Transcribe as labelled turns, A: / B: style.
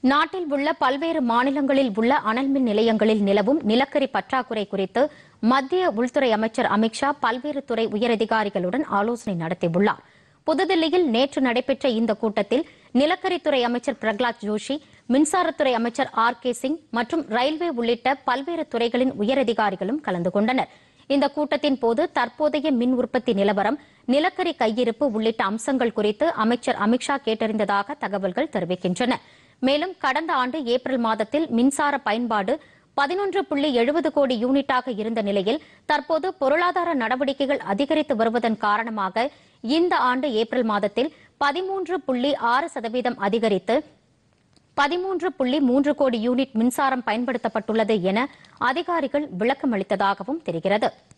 A: நாட்டில் உள்ள பல்வேறு மாநிலங்களில் உள்ள அனல் மின் நிலையங்களில் நிலவும் நிலக்கரி பற்றாக்குறை குறித்து மத்திய உள்துறை அமைச்சர் அமித்ஷா பல்வேறு துறை உயரதிகாரிகளுடன் ஆலோசனை நடத்தியுள்ளார் புதுதில்லியில் நேற்று நடைபெற்ற இந்த கூட்டத்தில் நிலக்கரித்துறை அமைச்சர் பிரகலாத் ஜோஷி மின்சாரத்துறை அமைச்சர் ஆர் கே சிங் மற்றும் ரயில்வே உள்ளிட்ட பல்வேறு துறைகளின் உயரதிகாரிகளும் கலந்து கொண்டனர் இந்த கூட்டத்தின் போது தற்போதைய மின் உற்பத்தி நிலவரம் நிலக்கரி கையிருப்பு உள்ளிட்ட அம்சங்கள் குறித்து அமைச்சர் அமித்ஷா கேட்டறிந்ததாக தகவல்கள் தெரிவிக்கின்றன மேலும் கடந்த ஆண்டு ஏப்ரல் மாதத்தில் மின்சார பயன்பாடு பதினொன்று புள்ளி எழுபது கோடி யூனிட்டாக இருந்த நிலையில் தற்போது பொருளாதார நடவடிக்கைகள் அதிகரித்து வருவதன் காரணமாக இந்த ஆண்டு ஏப்ரல் மாதத்தில் பதிமூன்று புள்ளி ஆறு சதவீதம் அதிகரித்து பதிமூன்று புள்ளி மூன்று கோடி யூனிட் மின்சாரம் பயன்படுத்தப்பட்டுள்ளது என அதிகாரிகள் விளக்கமளித்ததாகவும் தெரிகிறது